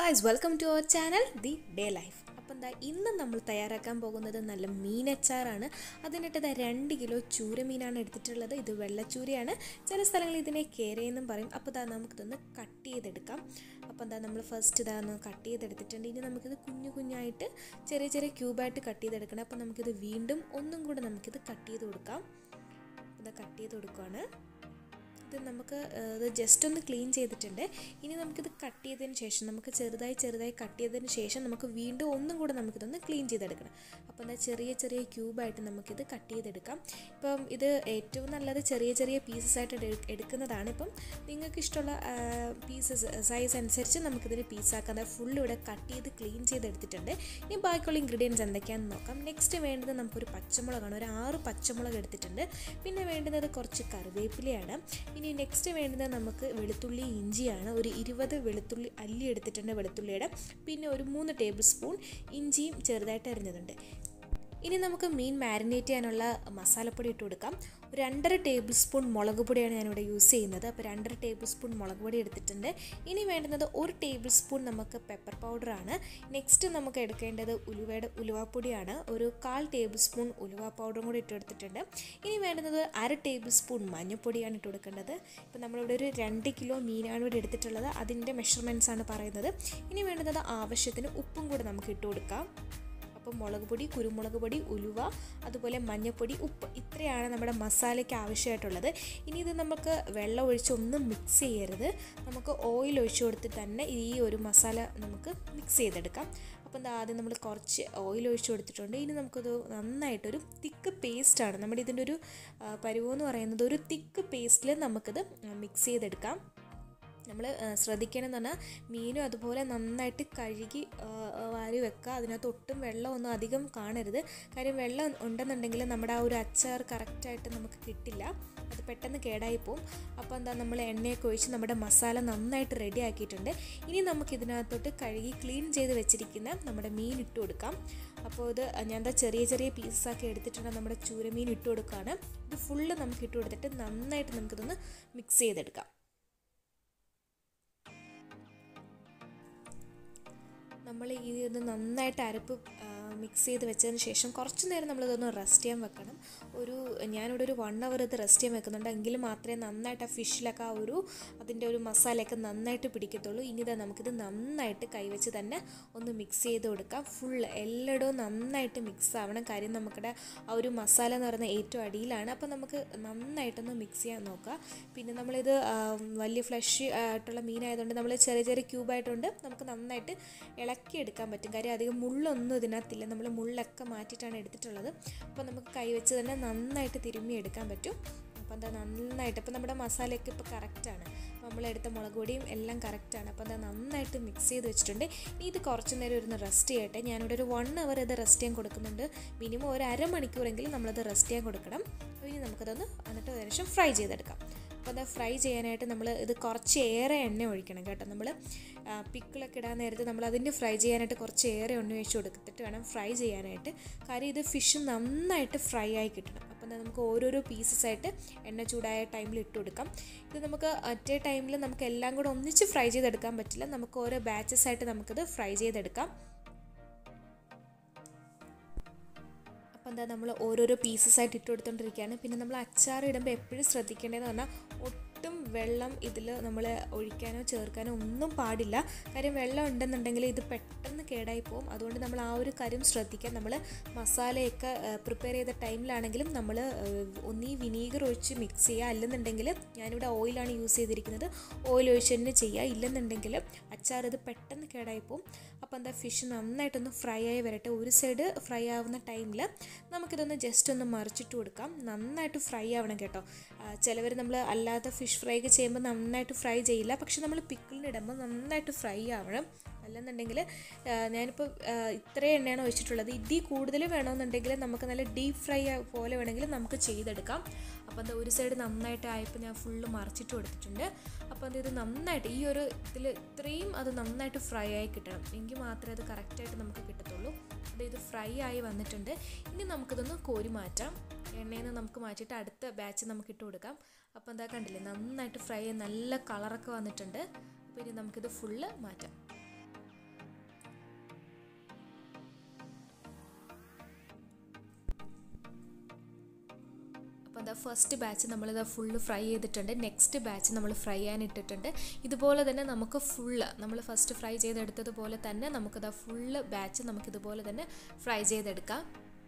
guys welcome to our channel the day life അപ്പം എന്താ ഇന്ന് നമ്മൾ തയ്യാറാക്കാൻ പോകുന്നത് നല്ല മീനച്ചാറാണ് അതിനിട്ട് ഇതാ രണ്ട് കിലോ ചൂരമീനാണ് എടുത്തിട്ടുള്ളത് ഇത് വെള്ളച്ചൂരയാണ് ചില സ്ഥലങ്ങളിൽ ഇതിനെ കേരയെന്നും പറയും അപ്പോൾ ഇതാ നമുക്കിതൊന്ന് കട്ട് ചെയ്തെടുക്കാം അപ്പോൾ എന്താ നമ്മൾ ഫസ്റ്റ് ഇതാ ഒന്ന് കട്ട് ചെയ്തെടുത്തിട്ടുണ്ട് ഇനി നമുക്കിത് കുഞ്ഞു കുഞ്ഞായിട്ട് ചെറിയ ചെറിയ ക്യൂബായിട്ട് കട്ട് ചെയ്തെടുക്കണം അപ്പോൾ നമുക്കിത് വീണ്ടും ഒന്നും കൂടെ നമുക്കിത് കട്ട് ചെയ്ത് കൊടുക്കാം ഇതാ കട്ട് ചെയ്ത് കൊടുക്കുകയാണ് ഇത് നമുക്ക് ഏഹ്, ഇത് ജസ്റ്റ് ഒന്ന് ക്ലീൻ ചെയ്തിട്ടുണ്ട് ഇനി നമുക്കിത് കട്ട് ചെയ്തതിന് ശേഷം നമുക്ക് ചെറുതായി ചെറുതായി കട്ട് ചെയ്തതിന് ശേഷം നമുക്ക് വീണ്ടും ഒന്നും കൂടെ നമുക്കിതൊന്ന് ക്ലീൻ ചെയ്തെടുക്കണം അപ്പോൾ എന്താ ചെറിയ ചെറിയ ക്യൂബായിട്ട് നമുക്കിത് കട്ട് ചെയ്തെടുക്കാം ഇപ്പം ഇത് ഏറ്റവും നല്ലത് ചെറിയ ചെറിയ പീസസ് ആയിട്ട് എടു- എടുക്കുന്നതാണ് ഇപ്പം നിങ്ങൾക്ക് ഇഷ്ടമുള്ള പീസസ് സൈസ് അനുസരിച്ച് നമുക്കിതിന് പീസാക്കാം അതായത് ഫുൾ ഇവിടെ കട്ട് ചെയ്ത് ക്ലീൻ ചെയ്തെടുത്തിട്ടുണ്ട് ഇനി ബാക്കിയുള്ള ഇൻഗ്രീഡിയൻസ് എന്തൊക്കെയാണെന്ന് നോക്കാം നെക്സ്റ്റ് വേണ്ടത് നമുക്കൊരു പച്ചമുളകാണ് ഒരു ആറ് പച്ചമുളക് എടുത്തിട്ടുണ്ട് പിന്നെ വേണ്ടുന്നത് കുറച്ച് കറിവേപ്പിലയാണ് ഇനി നെക്സ്റ്റ് വേണ്ടുന്നത് നമുക്ക് വെളുത്തുള്ളി ഇഞ്ചിയാണ് ഒരു ഇരുപത് വെളുത്തുള്ളി അല്ലി എടുത്തിട്ടുണ്ട് വെളുത്തുള്ളിയുടെ പിന്നെ ഒരു മൂന്ന് ടേബിൾ സ്പൂൺ ഇഞ്ചിയും ചെറുതായിട്ട് അരിഞ്ഞതുണ്ട് ഇനി നമുക്ക് മീൻ മാരിനേറ്റ് ചെയ്യാനുള്ള മസാലപ്പൊടി ഇട്ട് കൊടുക്കാം ഒരു രണ്ടര ടേബിൾ സ്പൂൺ മുളക് പൊടിയാണ് ഞാനിവിടെ യൂസ് ചെയ്യുന്നത് അപ്പോൾ രണ്ടര ടേബിൾ സ്പൂൺ മുളക് പൊടി എടുത്തിട്ടുണ്ട് ഇനി വേണ്ടുന്നത് ഒരു ടേബിൾ സ്പൂൺ നമുക്ക് പെപ്പർ പൗഡറാണ് നെക്സ്റ്റ് നമുക്ക് എടുക്കേണ്ടത് ഉലുവയുടെ ഉലുവാപ്പൊടിയാണ് ഒരു കാൽ ടേബിൾ സ്പൂൺ ഉലുവ പൗഡറും കൂടി ഇട്ട് കൊടുത്തിട്ടുണ്ട് ഇനി വേണ്ടുന്നത് അര ടേബിൾ സ്പൂൺ മഞ്ഞൾപ്പൊടിയാണ് ഇട്ട് കൊടുക്കേണ്ടത് ഇപ്പോൾ നമ്മളിവിടെ ഒരു രണ്ട് കിലോ മീനാണ് ഇവിടെ എടുത്തിട്ടുള്ളത് അതിൻ്റെ മെഷർമെൻറ്റ്സ് ആണ് പറയുന്നത് ഇനി വേണ്ടുന്നത് ആവശ്യത്തിന് ഉപ്പും കൂടെ നമുക്ക് ഇട്ട് കൊടുക്കാം അപ്പം മുളക് പൊടി കുരുമുളക് പൊടി ഉലുവ അതുപോലെ മഞ്ഞൾപ്പൊടി ഉപ്പ് ഇത്രയാണ് നമ്മുടെ മസാലയ്ക്ക് ആവശ്യമായിട്ടുള്ളത് ഇനി ഇത് നമുക്ക് വെള്ളം ഒഴിച്ച് ഒന്നും മിക്സ് ചെയ്യരുത് നമുക്ക് ഓയിൽ ഒഴിച്ച് കൊടുത്ത് തന്നെ ഈ ഒരു മസാല നമുക്ക് മിക്സ് ചെയ്തെടുക്കാം അപ്പം എന്താ ആദ്യം നമ്മൾ കുറച്ച് ഓയിൽ ഒഴിച്ച് കൊടുത്തിട്ടുണ്ട് ഇനി നമുക്കത് നന്നായിട്ടൊരു തിക്ക് പേസ്റ്റാണ് നമ്മുടെ ഇതിൻ്റെ ഒരു ആ, പരുവം എന്ന് പറയുന്നത് ഒരു തിക്ക് പേസ്റ്റിൽ നമുക്കിത് മിക്സ് ചെയ്തെടുക്കാം നമ്മൾ ശ്രദ്ധിക്കണമെന്ന് പറഞ്ഞാൽ മീനും അതുപോലെ നന്നായിട്ട് കഴുകി ആ, ആ, വാരി വെക്കുക അതിനകത്ത് ഒട്ടും വെള്ളമൊന്നും അധികം കാണരുത് കാര്യം വെള്ളം ഉണ്ടെന്നുണ്ടെങ്കിൽ നമ്മുടെ ആ ഒരു അച്ചാർ കറക്റ്റായിട്ട് നമുക്ക് കിട്ടില്ല അത് പെട്ടെന്ന് കേടായി പോവും അപ്പോൾ എന്താ നമ്മൾ എണ്ണയൊക്കെ ഒഴിച്ച് നമ്മുടെ മസാല നന്നായിട്ട് റെഡി ആക്കിയിട്ടുണ്ട് ഇനി നമുക്ക് ഇതിനകത്തോട്ട് കഴുകി ക്ലീൻ ചെയ്ത് വെച്ചിരിക്കുന്ന നമ്മുടെ മീൻ ഇട്ട് കൊടുക്കാം അപ്പോൾ ഇത് ഞാൻ എന്താ ചെറിയ ചെറിയ പീസസാക്കി എടുത്തിട്ടുണ്ട് നമ്മുടെ ചൂരമീൻ ഇട്ട് കൊടുക്കുകയാണ് ഇത് ഫുള്ള് നമുക്ക് ഇട്ട് കൊടുത്തിട്ട് നന്നായിട്ട് നമുക്കിതൊന്ന് മിക്സ് ചെയ്തെടുക്കാം നമ്മൾ ഈ ഇത് നന്നായിട്ട് അരപ്പ് മിക്സ് ചെയ്ത് വെച്ചതിന് ശേഷം കുറച്ച് നേരം നമ്മളിതൊന്ന് റെസ്റ്റ് ചെയ്യാൻ വെക്കണം ഒരു ഞാനിവിടെ ഒരു വൺ അവർ ഇത് റെസ്റ്റ് ചെയ്യാൻ വെക്കുന്നുണ്ട് എങ്കിൽ മാത്രമേ നന്നായിട്ട് ആ ഫിഷിലൊക്കെ ആ ഒരു അതിൻ്റെ ഒരു മസാലയൊക്കെ നന്നായിട്ട് പിടിക്കത്തുള്ളൂ ഇനി ഇതാ നമുക്കിത് നന്നായിട്ട് കൈവച്ച് തന്നെ ഒന്ന് മിക്സ് ചെയ്ത് കൊടുക്കാം ഫുൾ എല്ലായിടവും നന്നായിട്ട് മിക്സ് ആവണം കാര്യം നമുക്കിടെ ആ ഒരു മസാല എന്ന് പറയുന്നത് ഏറ്റവും അടിയിലാണ് അപ്പോൾ നമുക്ക് നന്നായിട്ടൊന്ന് മിക്സ് ചെയ്യാൻ നോക്കുക പിന്നെ നമ്മളിത് ആ, വലിയ ഫ്ലഷ് ആയിട്ടുള്ള മീനായതുകൊണ്ട് നമ്മൾ ചെറിയ ചെറിയ ക്യൂബായിട്ടുണ്ട് നമുക്ക് നന്നായിട്ട് ഇളക്കിയെടുക്കാൻ പറ്റും കാര്യം അധികം മുള്ളൊന്നും ഇതിനകത്തില്ല നമ്മൾ മുള്ളൊക്കെ മാറ്റിയിട്ടാണ് എടുത്തിട്ടുള്ളത് അപ്പോൾ നമുക്ക് കൈവച്ച് തന്നെ നന്നായിട്ട് തിരുമ്മി എടുക്കാൻ പറ്റും അപ്പോൾ എന്താ നന്നായിട്ട് അപ്പോൾ നമ്മുടെ മസാലയൊക്കെ ഇപ്പോൾ കറക്റ്റാണ് നമ്മളെടുത്ത മുളക് പൊടിയും എല്ലാം കറക്റ്റാണ് അപ്പോൾ എന്താ നന്നായിട്ട് മിക്സ് ചെയ്ത് വെച്ചിട്ടുണ്ട് ഇനി ഇത് കുറച്ച് നേരം ഇരുന്ന് റെസ്റ്റ് ചെയ്യട്ടെ ഞാനിവിടെ ഒരു വൺ അവർ ഇത് റെസ്റ്റ് ചെയ്യാൻ കൊടുക്കുന്നുണ്ട് മിനിമം ഒരു അരമണിക്കൂറെങ്കിലും നമ്മളത് റെസ്റ്റ് ചെയ്യാൻ കൊടുക്കണം അപ്പോൾ ഇനി നമുക്കതൊന്ന് എന്നിട്ട് ശേഷം ഫ്രൈ ചെയ്തെടുക്കാം അപ്പോൾ അത് ഫ്രൈ ചെയ്യാനായിട്ട് നമ്മൾ ഇത് കുറച്ച് ഏറെ എണ്ണ ഒഴിക്കണം കേട്ടോ നമ്മൾ പിക്കിളൊക്കെ ഇടാൻ നേരത്ത് നമ്മൾ അതിൻ്റെ ഫ്രൈ ചെയ്യാനായിട്ട് കുറച്ച് ഏറെ എണ്ണ ഒഴിച്ച് കൊടുത്തിട്ട് വേണം ഫ്രൈ ചെയ്യാനായിട്ട് കാര്യം ഇത് ഫിഷ് നന്നായിട്ട് ഫ്രൈ ആയി കിട്ടണം അപ്പോൾ എന്താ നമുക്ക് ഓരോരോ പീസസ് ആയിട്ട് എണ്ണ ചൂടായ ടൈമിൽ ഇട്ട് കൊടുക്കാം ഇത് നമുക്ക് ഒറ്റ ടൈമിൽ നമുക്ക് എല്ലാം കൂടെ ഒന്നിച്ച് ഫ്രൈ ചെയ്തെടുക്കാൻ പറ്റില്ല നമുക്ക് ഓരോ ബാച്ചസ് ആയിട്ട് നമുക്കിത് ഫ്രൈ ചെയ്തെടുക്കാം അപ്പോൾ എന്താ നമ്മൾ ഓരോരോ പീസസ് ആയിട്ട് ഇട്ട് കൊടുത്തോണ്ടിരിക്കുകയാണ് പിന്നെ നമ്മൾ അച്ചാർ ഇടുമ്പോൾ എപ്പോഴും ശ്രദ്ധിക്കേണ്ടതെന്ന് പറഞ്ഞാൽ ഒട്ടും വെള്ളം ഇതിൽ നമ്മൾ ഒഴിക്കാനോ ചേർക്കാനോ ഒന്നും പാടില്ല കാര്യം വെള്ളം ഉണ്ടെന്നുണ്ടെങ്കിൽ ഇത് പെട്ടെന്ന് കേടായി പോകും അതുകൊണ്ട് നമ്മൾ ആ ഒരു കാര്യം ശ്രദ്ധിക്കാം നമ്മൾ മസാലയൊക്കെ പ്രിപ്പയർ ചെയ്ത ടൈമിലാണെങ്കിലും നമ്മൾ ഒന്നീ വിനീഗർ ഒഴിച്ച് മിക്സ് ചെയ്യുക അല്ലെന്നുണ്ടെങ്കിൽ ഞാനിവിടെ ഓയിലാണ് യൂസ് ചെയ്തിരിക്കുന്നത് ഓയിൽ ഒഴിച്ച് തന്നെ ചെയ്യുക ഇല്ലെന്നുണ്ടെങ്കിൽ അച്ചാർ ഇത് പെട്ടെന്ന് കേടായി പോകും അപ്പോൾ എന്താ ഫിഷ് നന്നായിട്ടൊന്ന് ഫ്രൈ ആയി വരട്ടെ ഒരു സൈഡ് ഫ്രൈ ആവുന്ന ടൈമിൽ നമുക്കിതൊന്ന് ജസ്റ്റ് ഒന്ന് മറിച്ചിട്ട് കൊടുക്കാം നന്നായിട്ട് ഫ്രൈ ആവണം കേട്ടോ ചിലവർ നമ്മൾ അല്ലാത്ത ഫിഷ് ഫ്രൈ ഒക്കെ ചെയ്യുമ്പോൾ നന്നായിട്ട് ഫ്രൈ ചെയ്യില്ല പക്ഷെ നമ്മൾ പിക്കിളിന് ഇടുമ്പോൾ നന്നായിട്ട് ഫ്രൈ ആവണം അല്ലെന്നുണ്ടെങ്കിൽ ഞാനിപ്പോൾ ഇത്രയും എണ്ണയാണ് ഒഴിച്ചിട്ടുള്ളത് ഇതിൽ കൂടുതൽ വേണമെന്നുണ്ടെങ്കിൽ നമുക്ക് നല്ല ഡീപ്പ് ഫ്രൈ പോലെ വേണമെങ്കിൽ നമുക്ക് ചെയ്തെടുക്കാം അപ്പോൾ അത് ഒരു സൈഡ് നന്നായിട്ട് ആയപ്പോൾ ഞാൻ ഫുള്ള് മറിച്ചിട്ട് കൊടുത്തിട്ടുണ്ട് അപ്പോൾ അത് ഇത് നന്നായിട്ട് ഈ ഒരു ഇതിൽ ഇത്രയും അത് നന്നായിട്ട് ഫ്രൈ ആയി കിട്ടണം എങ്കിൽ മാത്രമേ അത് കറക്റ്റായിട്ട് നമുക്ക് കിട്ടത്തുള്ളൂ അപ്പോൾ ഇത് ഫ്രൈ ആയി വന്നിട്ടുണ്ട് ഇനി നമുക്കിതൊന്ന് കോരി മാറ്റാം എണ്ണയിൽ നിന്ന് നമുക്ക് മാറ്റിയിട്ട് അടുത്ത ബാച്ച് നമുക്ക് ഇട്ട് കൊടുക്കാം അപ്പോൾ എന്താ കണ്ടില്ലേ നന്നായിട്ട് ഫ്രൈ ആയി നല്ല കളറൊക്കെ വന്നിട്ടുണ്ട് അപ്പോൾ ഇനി നമുക്കിത് ഫുള്ള് മാറ്റാം അത് ഫസ്റ്റ് ബാച്ച് നമ്മളിത് ഫുള്ള് ഫ്രൈ ചെയ്തിട്ടുണ്ട് നെക്സ്റ്റ് ബാച്ച് നമ്മൾ ഫ്രൈ ചെയ്യാൻ ഇട്ടിട്ടുണ്ട് ഇതുപോലെ തന്നെ നമുക്ക് ഫുള്ള് നമ്മൾ ഫസ്റ്റ് ഫ്രൈ ചെയ്തെടുത്തതുപോലെ തന്നെ നമുക്കിത് ഫുള്ള് ബാച്ച് നമുക്കിതുപോലെ തന്നെ ഫ്രൈ ചെയ്തെടുക്കാം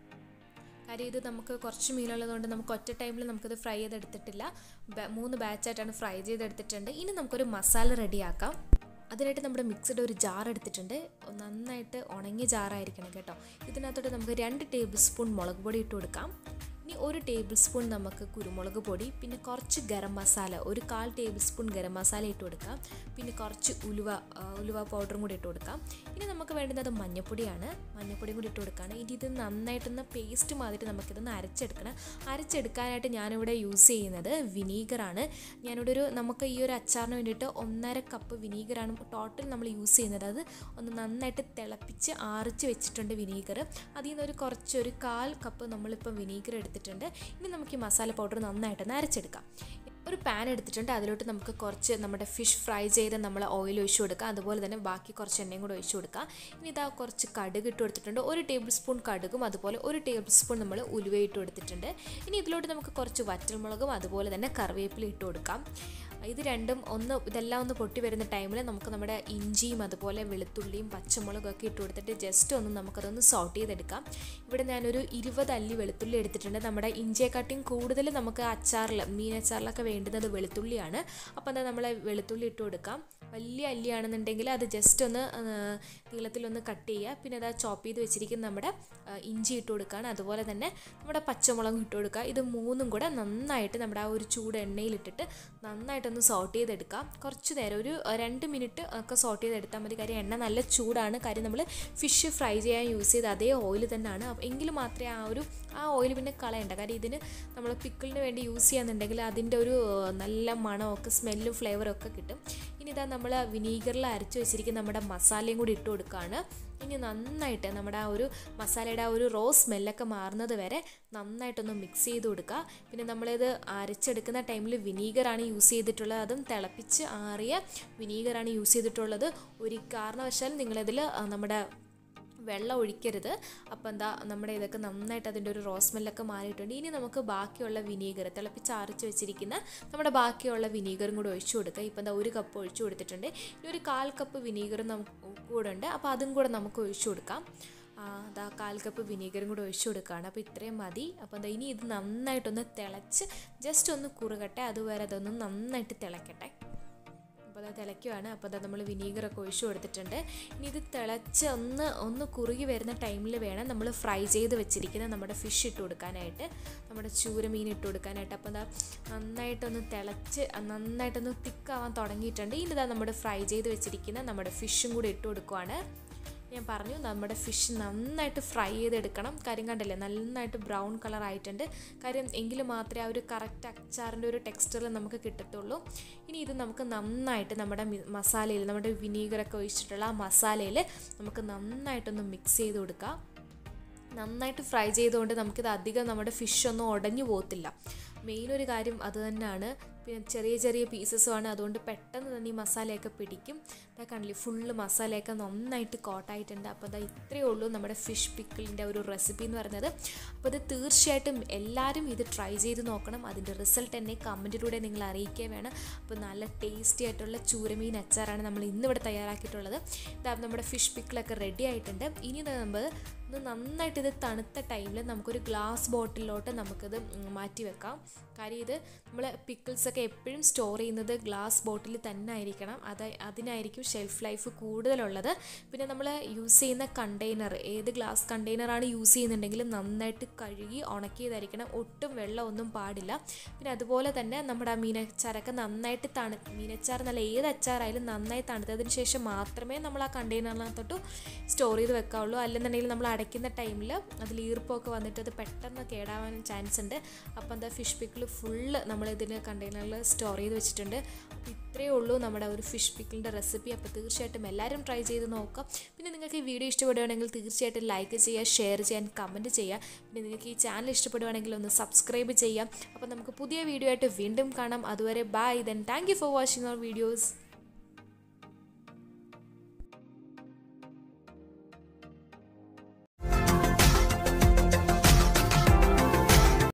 കാര്യം ഇത് നമുക്ക് കുറച്ച് മീനുള്ളതുകൊണ്ട് നമുക്ക് ഒറ്റ ടൈമിൽ നമുക്കിത് ഫ്രൈ ചെയ്തെടുത്തിട്ടില്ല മൂന്ന് ബാച്ചായിട്ടാണ് ഫ്രൈ ചെയ്തെടുത്തിട്ടുണ്ട് ഇനി നമുക്കൊരു മസാല റെഡിയാക്കാം അതിനായിട്ട് നമ്മുടെ മിക്സഡ് ഒരു ജാർ എടുത്തിട്ടുണ്ട് നന്നായിട്ട് ഉണങ്ങിയ ജാറായിരിക്കണം കേട്ടോ ഇതിനകത്തോട്ട് നമുക്ക് രണ്ട് ടേബിൾ സ്പൂൺ മുളക് പൊടി ഇട്ട് കൊടുക്കാം ഇനി ഒരു ടേബിൾ സ്പൂൺ നമുക്ക് കുരുമുളക് പൊടി പിന്നെ കുറച്ച് ഗരം മസാല ഒരു കാൽ ടേബിൾ സ്പൂൺ ഗരം മസാല ഇട്ട് കൊടുക്കാം പിന്നെ കുറച്ച് ഉലുവ ഉലുവ പൗഡറും കൂടി ഇട്ട് കൊടുക്കാം ഇനി നമുക്ക് വേണ്ടുന്നത് മഞ്ഞൾപ്പൊടിയാണ് മഞ്ഞൾപ്പൊടിയും കൂടി ഇട്ട് കൊടുക്കുകയാണ് ഇനി ഇത് നന്നായിട്ടൊന്ന് പേസ്റ്റ് മാതിരി നമുക്കിതൊന്ന് അരച്ചെടുക്കണം അരച്ചെടുക്കാനായിട്ട് ഞാനിവിടെ യൂസ് ചെയ്യുന്നത് വിനീഗറാണ് ഞാനിവിടെ ഒരു നമുക്ക് ഈ ഒരു അച്ചാറിന് വേണ്ടിയിട്ട് ഒന്നര കപ്പ് വിനീഗറാണ് ടോട്ടൽ നമ്മൾ യൂസ് ചെയ്യുന്നത് അത് ഒന്ന് നന്നായിട്ട് തിളപ്പിച്ച് ആറിച്ച് വെച്ചിട്ടുണ്ട് വിനീഗർ അതിൽ നിന്നൊരു കുറച്ച് ഒരു കാൽ കപ്പ് നമ്മളിപ്പോൾ വിനീഗർ എടുത്തിട്ടുണ്ട് ഇനി നമുക്ക് ഈ മസാല പൗഡർ നന്നായിട്ടൊന്ന് അരച്ചെടുക്കാം ഒരു പാൻ എടുത്തിട്ടുണ്ട് അതിലോട്ട് നമുക്ക് കുറച്ച് നമ്മുടെ ഫിഷ് ഫ്രൈ ചെയ്ത് നമ്മൾ ഓയിൽ ഒഴിച്ചു കൊടുക്കുക അതുപോലെ തന്നെ ബാക്കി കുറച്ച് എണ്ണയും കൂടെ ഒഴിച്ചു കൊടുക്കുക ഇനി ഇതാ കുറച്ച് കടുക് ഇട്ട് കൊടുത്തിട്ടുണ്ട് ഒരു ടേബിൾ സ്പൂൺ കടുകും അതുപോലെ ഒരു ടേബിൾ സ്പൂൺ നമ്മൾ ഉലുവ ഇട്ട് കൊടുത്തിട്ടുണ്ട് ഇനി ഇതിലോട്ട് നമുക്ക് കുറച്ച് വറ്റൽമുളകും അതുപോലെ തന്നെ കറിവേപ്പില ഇട്ട് കൊടുക്കാം ഇത് രണ്ടും ഒന്ന് ഇതെല്ലാം ഒന്ന് പൊട്ടി വരുന്ന ടൈമിൽ നമുക്ക് നമ്മുടെ ഇഞ്ചിയും അതുപോലെ വെളുത്തുള്ളിയും പച്ചമുളകും ഒക്കെ ഇട്ട് കൊടുത്തിട്ട് ജസ്റ്റ് ഒന്ന് നമുക്കതൊന്ന് സോട്ട് ചെയ്തെടുക്കാം ഇവിടെ ഞാനൊരു ഇരുപത് അല്ലി വെളുത്തുള്ളി എടുത്തിട്ടുണ്ട് നമ്മുടെ ഇഞ്ചിയെക്കാട്ടിയും കൂടുതൽ നമുക്ക് അച്ചാറിൽ മീൻ അച്ചാറിലൊക്കെ വേണ്ടുന്നത് വെളുത്തുള്ളിയാണ് അപ്പോൾ എന്താ നമ്മൾ വെളുത്തുള്ളി ഇട്ട് കൊടുക്കാം വലിയ അല്ലിയാണെന്നുണ്ടെങ്കിൽ അത് ജസ്റ്റ് ഒന്ന് നീളത്തിലൊന്ന് കട്ട് ചെയ്യുക പിന്നെ അത് ചോപ്പ് ചെയ്ത് വെച്ചിരിക്കുന്ന നമ്മുടെ ഇഞ്ചി ഇട്ട് കൊടുക്കുകയാണ് അതുപോലെ തന്നെ നമ്മുടെ പച്ചമുളകും ഇട്ട് കൊടുക്കുക ഇത് മൂന്നും കൂടെ നന്നായിട്ട് നമ്മുടെ ആ ഒരു ചൂട് എണ്ണയിലിട്ടിട്ട് നന്നായിട്ടൊന്ന് സോട്ട് ചെയ്തെടുക്കാം കുറച്ച് നേരം ഒരു രണ്ട് മിനിറ്റ് ഒക്കെ സോട്ട് ചെയ്തെടുത്താൽ മതി കാര്യം എണ്ണ നല്ല ചൂടാണ് കാര്യം നമ്മൾ ഫിഷ് ഫ്രൈ ചെയ്യാൻ യൂസ് ചെയ്ത അതേ ഓയിൽ തന്നെയാണ് എങ്കിൽ മാത്രമേ ആ ഒരു ആ ഓയിൽ പിന്നെ കളയണ്ട കാര്യം ഇതിന് നമ്മൾ പിക്കിളിന് വേണ്ടി യൂസ് ചെയ്യാന്നുണ്ടെങ്കിൽ അതിൻ്റെ ഒരു നല്ല മണമൊക്കെ സ്മെല്ലും ഫ്ലേവറും ഒക്കെ കിട്ടും ഇനി ഇതാ നമ്മൾ വിനീഗറിൽ അരച്ച് വെച്ചിരിക്കുന്ന നമ്മുടെ മസാലയും കൂടി ഇട്ട് കൊടുക്കുകയാണ് ഇനി നന്നായിട്ട് നമ്മുടെ ആ ഒരു മസാലയുടെ ആ ഒരു റോ സ്മെല്ലൊക്കെ മാറുന്നത് വരെ നന്നായിട്ടൊന്ന് മിക്സ് ചെയ്ത് കൊടുക്കുക പിന്നെ നമ്മളിത് അരച്ചെടുക്കുന്ന ടൈമിൽ വിനീഗറാണ് യൂസ് ചെയ്തിട്ടുള്ളത് അതും തിളപ്പിച്ച് ആറിയ വിനീഗറാണ് യൂസ് ചെയ്തിട്ടുള്ളത് ഒരു കാരണവശാൽ നിങ്ങളിതിൽ നമ്മുടെ വെള്ളം ഒഴിക്കരുത് അപ്പോൾ എന്താ നമ്മുടെ ഇതൊക്കെ നന്നായിട്ട് അതിൻ്റെ ഒരു റോസ് സ്മെല്ലൊക്കെ മാറിയിട്ടുണ്ട് ഇനി നമുക്ക് ബാക്കിയുള്ള വിനീഗർ തിളപ്പിച്ച് അരച്ച് വെച്ചിരിക്കുന്ന നമ്മുടെ ബാക്കിയുള്ള വിനീഗറും കൂടെ ഒഴിച്ചു കൊടുക്കുക ഇപ്പോൾ എന്താ ഒരു കപ്പ് ഒഴിച്ചു കൊടുത്തിട്ടുണ്ട് ഇനി ഒരു കാൽ കപ്പ് വിനീഗറും നമുക്ക് കൂടെ ഉണ്ട് അപ്പോൾ അതും കൂടെ നമുക്ക് ഒഴിച്ചു കൊടുക്കാം അതാ കാൽ കപ്പ് വിനീഗറും കൂടെ ഒഴിച്ചു കൊടുക്കുകയാണ് അപ്പോൾ ഇത്രയും മതി അപ്പോൾ എന്താ ഇനി ഇത് നന്നായിട്ടൊന്ന് തിളച്ച് ജസ്റ്റ് ഒന്ന് കുറുകട്ടെ അതുവരെ അതൊന്ന് നന്നായിട്ട് തിളക്കട്ടെ അപ്പോൾ അത് തിളയ്ക്കുവാണ് അപ്പോൾ അത് നമ്മൾ വിനീഗറൊക്കെ ഒഴിച്ചു കൊടുത്തിട്ടുണ്ട് ഇനി ഇത് തിളച്ച് ഒന്ന് ഒന്ന് കുറുകി വരുന്ന ടൈമിൽ വേണം നമ്മൾ ഫ്രൈ ചെയ്ത് വെച്ചിരിക്കുന്ന നമ്മുടെ ഫിഷ് ഇട്ട് കൊടുക്കാനായിട്ട് നമ്മുടെ ചൂരമീൻ ഇട്ട് കൊടുക്കാനായിട്ട് അപ്പോൾ എന്താ നന്നായിട്ടൊന്ന് തിളച്ച് നന്നായിട്ടൊന്ന് തിക്കാവാൻ തുടങ്ങിയിട്ടുണ്ട് ഇനി ഇതാ നമ്മുടെ ഫ്രൈ ചെയ്ത് വെച്ചിരിക്കുന്ന നമ്മുടെ ഫിഷും കൂടി ഇട്ട് കൊടുക്കുവാണ് ഞാൻ പറഞ്ഞു നമ്മുടെ ഫിഷ് നന്നായിട്ട് ഫ്രൈ ചെയ്തെടുക്കണം കാര്യം കണ്ടില്ലേ നന്നായിട്ട് ബ്രൗൺ കളർ ആയിട്ടുണ്ട് കാര്യം എങ്കിൽ മാത്രമേ ആ ഒരു കറക്റ്റ് അച്ചാറിൻ്റെ ഒരു ടെക്സ്ചറിൽ നമുക്ക് കിട്ടത്തുള്ളൂ ഇനി ഇത് നമുക്ക് നന്നായിട്ട് നമ്മുടെ മസാലയിൽ നമ്മുടെ വിനീഗറൊക്കെ ഒഴിച്ചിട്ടുള്ള ആ മസാലയിൽ നമുക്ക് നന്നായിട്ടൊന്ന് മിക്സ് ചെയ്ത് കൊടുക്കാം നന്നായിട്ട് ഫ്രൈ ചെയ്തുകൊണ്ട് നമുക്കിത് അധികം നമ്മുടെ ഫിഷ് ഒന്നും ഉടഞ്ഞു പോകത്തില്ല മെയിൻ ഒരു കാര്യം അത് തന്നെയാണ് പിന്നെ ചെറിയ ചെറിയ പീസസുമാണ് അതുകൊണ്ട് പെട്ടെന്ന് തന്നെ ഈ മസാലയൊക്കെ പിടിക്കും അതാ കണ്ടില്ലേ ഫുള്ള് മസാലയൊക്കെ നന്നായിട്ട് കോട്ടായിട്ടുണ്ട് അപ്പോൾ അതാ ഇത്രയേ ഉള്ളൂ നമ്മുടെ ഫിഷ് പിക്കിളിൻ്റെ ഒരു റെസിപ്പി എന്ന് പറയുന്നത് അപ്പോൾ ഇത് തീർച്ചയായിട്ടും എല്ലാവരും ഇത് ട്രൈ ചെയ്ത് നോക്കണം അതിൻ്റെ റിസൾട്ട് എന്നെ കമൻറ്റിലൂടെ നിങ്ങൾ അറിയിക്കുക വേണം അപ്പോൾ നല്ല ടേസ്റ്റി ആയിട്ടുള്ള ചൂരമീൻ അച്ചാറാണ് നമ്മൾ ഇന്നിവിടെ തയ്യാറാക്കിയിട്ടുള്ളത് ഇതാ നമ്മുടെ ഫിഷ് പിക്കിളൊക്കെ റെഡി ആയിട്ടുണ്ട് ഇനി നമ്മൾ ഒന്ന് നന്നായിട്ട് ഇത് തണുത്ത ടൈമിൽ നമുക്കൊരു ഗ്ലാസ് ബോട്ടിലോട്ട് നമുക്കിത് മാറ്റി വെക്കാം കാര്യം ഇത് നമ്മൾ പിക്കിൾസൊക്കെ എപ്പോഴും സ്റ്റോർ ചെയ്യുന്നത് ഗ്ലാസ് ബോട്ടിൽ തന്നെ ആയിരിക്കണം അത് അതിനായിരിക്കും ഷെൽഫ് ലൈഫ് കൂടുതലുള്ളത് പിന്നെ നമ്മൾ യൂസ് ചെയ്യുന്ന കണ്ടെയ്നർ ഏത് ഗ്ലാസ് കണ്ടെയ്നറാണ് യൂസ് ചെയ്യുന്നുണ്ടെങ്കിൽ നന്നായിട്ട് കഴുകി ഉണക്കിയതായിരിക്കണം ഒട്ടും വെള്ളമൊന്നും പാടില്ല പിന്നെ അതുപോലെ തന്നെ നമ്മുടെ ആ മീനച്ചാറൊക്കെ നന്നായിട്ട് തണു മീനച്ചാർ നല്ല ഏത് അച്ചാറായാലും നന്നായി തണുത്തതിന് ശേഷം മാത്രമേ നമ്മൾ ആ കണ്ടെയ്നറിനകത്തോട്ട് സ്റ്റോർ ചെയ്ത് വെക്കാവുള്ളൂ അല്ലെന്നുണ്ടെങ്കിൽ നമ്മൾ അടയ്ക്കുന്ന ടൈമിൽ അതിൽ ഈർപ്പമൊക്കെ വന്നിട്ട് അത് പെട്ടെന്ന് കേടാവാൻ ചാൻസ് ഉണ്ട് അപ്പോൾ എന്താ ഫിഷ് പിക്കിൾ ഫുള്ള് നമ്മൾ ഇതിന് കണ്ടെയ്നറിൽ സ്റ്റോർ ചെയ്ത് വെച്ചിട്ടുണ്ട് അപ്പോൾ ഇത്രയേ ഉള്ളൂ നമ്മുടെ ഒരു ഫിഷ് പിക്കിളിൻ്റെ റെസിപ്പി അപ്പോൾ തീർച്ചയായിട്ടും എല്ലാവരും ട്രൈ ചെയ്ത് നോക്കാം പിന്നെ നിങ്ങൾക്ക് ഈ വീഡിയോ ഇഷ്ടപ്പെടുകയാണെങ്കിൽ തീർച്ചയായിട്ടും ലൈക്ക് ചെയ്യുക ഷെയർ ചെയ്യാൻ കമൻറ്റ് ചെയ്യുക പിന്നെ നിങ്ങൾക്ക് ഈ ചാനൽ ഇഷ്ടപ്പെടുകയാണെങ്കിൽ ഒന്ന് സബ്സ്ക്രൈബ് ചെയ്യാം അപ്പോൾ നമുക്ക് പുതിയ വീഡിയോ ആയിട്ട് വീണ്ടും കാണാം അതുവരെ bye then thank you for watching our videos